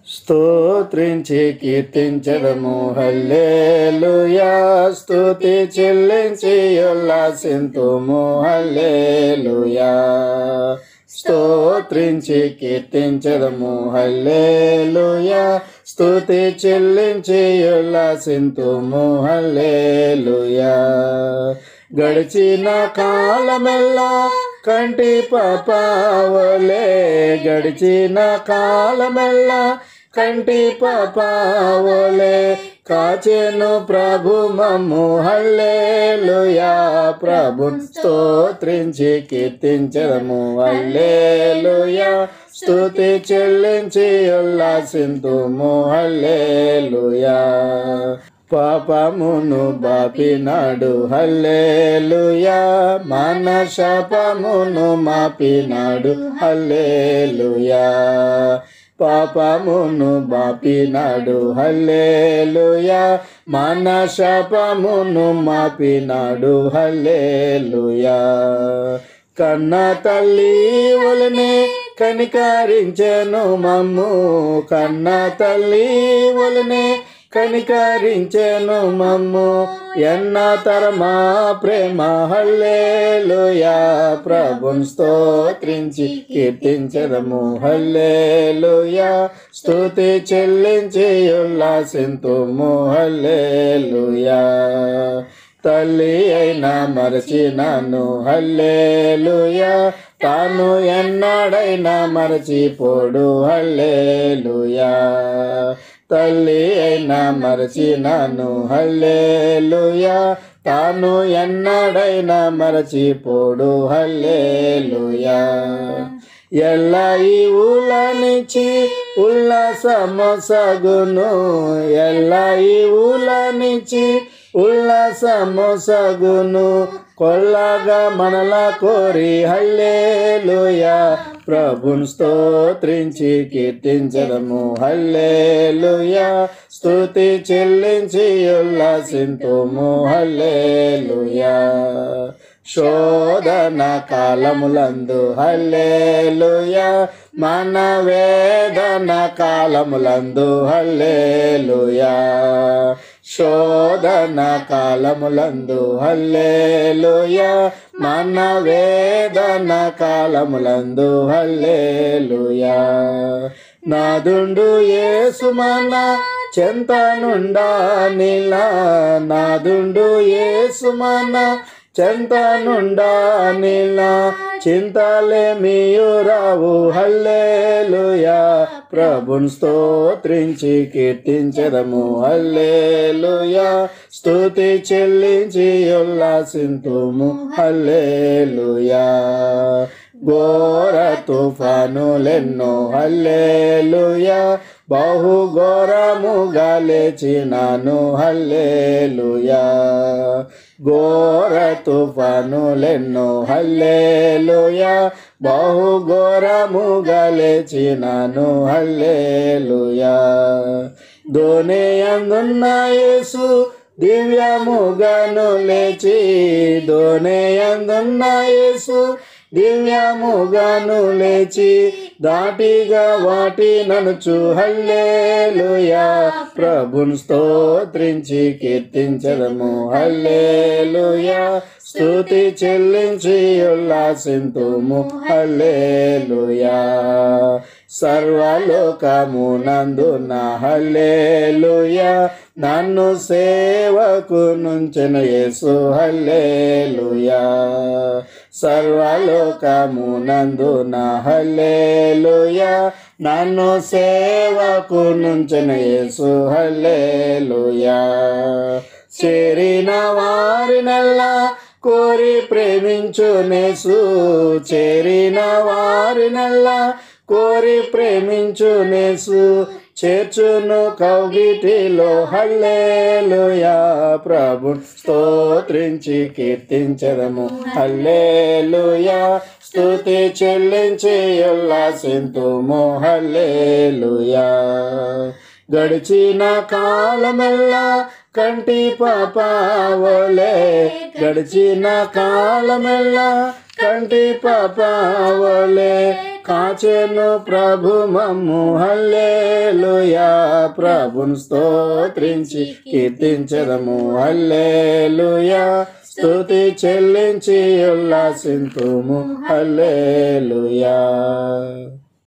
స్తోత్రించి కీర్తించదము hallelujah స్తుతి చెల్లించి ఉల్లాసింతుము hallelujah స్తోత్రించి కీర్తించదము hallelujah స్తుతి చెల్లించి ఉల్లాసింతుము హల్లేలుయా గడిచిన కాలమెల్లా కంటి పాపావలే గడిచిన కాలమెల్లా కంటి పాపావలే కాచెను ప్రభు మమ్ము హల్లేలుయా ప్రభు స్తోత్రించి కీర్తించదము హల్లేలుయా స్తుతి చెల్లించి ఉల్లాసింతుము హల్లేలుయా పాపమును బాపినాడు హల్లేలుయా మన శాపమును మాపినాడు హల్లేలుయా పాపమును బాపినాడు హల్లేలుయా మన శాపమును మాపినాడు హల్లేలుయా కన్న తల్లి వలనే కనికరించెను మమ్ము కన్న తల్లి వలనే కనికరించెను మమ్ము ఎన్న తరమా ప్రేమ హల్లేలుయా ప్రభున్ స్తోత్రించి కీర్తించదము హల్లేలుయా స్తుతి చెల్లించి ఉల్లాసింతుము హల్లేలుయా తల్లి అయినా మరచినాను హల్లేలుయా తాను ఎన్నడైనా మరచిపోడు హల్లేలుయా తల్లి అయినా మరచినాను హల్లేలుయా తాను ఎన్నడైనా మరచిపోడు హల్లేలుయా ఎల్ల ఈ ఊలనిచి ఉల్లాసము సగును ఎల్ల ఈ ఊలనిచి ఉల్లాసము సగును కొల్లగా మనల కోరి హల్లేలుయా ప్రభున్ స్తోత్రించి కీర్తించదము హల్లేలుయా స్తుతి చెల్లించి ఉల్లాసింతుము హల్లేలుయా శోధన కాలములందు హల్లేలుయా మన వేదన కాలములందు హల్లేలుయా శోధన కాలములందు హల్లేలుయా మన వేదన కాలములందు హల్లేలుయా నాదుండు యేసు మన చెంతనుండా నీలా నాదుండు యేసు మన చెంతనుండా నీలా చింతలేమియురావు హల్లేలుయా ప్రభున్ స్తోత్రించి కీర్తించదము హల్లేలుయా స్తుతి చెల్లించి ఉల్లాసింతుము హల్లేలుయా ఘోర తుఫానులెన్నో హల్లేలుయా బహు ఘోరముగా లేచినాను హల్లేలుయా ఘోర తుఫానులెన్నో హల్లేలుయా బహు ఘోరముగా లేచినాను హల్లేలుయా దోనే అందున్న యేసు దివ్యముగాను లేచి దోనే అందున్న యేసు దివ్యముగాను లేచి దాటిగా వాటి ననుచు హల్లేలుయా ప్రభున్ స్తోత్రించి కీర్తించదము హల్లేలుయా స్తుతి చెల్లించి ఉల్లాసింతుము హల్లేలుయా సర్వలోకమునందున హల్లేలుయా నన్ను సేవకు నుంచెను యేసు హల్లేలుయా సర్వలోకమునందున హల్లేలుయా నన్ను సేవకు నుంచెను యేసు హల్లేలుయా చేరిన వారినల్లా కోరి ప్రేమించునేసు చేరిన వారినల్లా కోరి ప్రేమించునేసు చేర్చును కౌగిటిలో హల్లేలుయా ప్రభు స్తోత్రించి కీర్తించదము హల్లేలుయా స్తుతి చెల్లించి ఉల్లాసింతుము హల్లేలుయా గడిచిన కాలమెల్లా కంటి పాపావలే గడిచిన కాలమెల్లా కంటి పాపావలే కాచెను ప్రభు మమ్ము హల్లేలుయా ప్రభును స్తోత్రించి కీర్తించదము హల్లేలుయా స్తుతి చెల్లించి ఉల్లాసింతుము హల్లేలుయా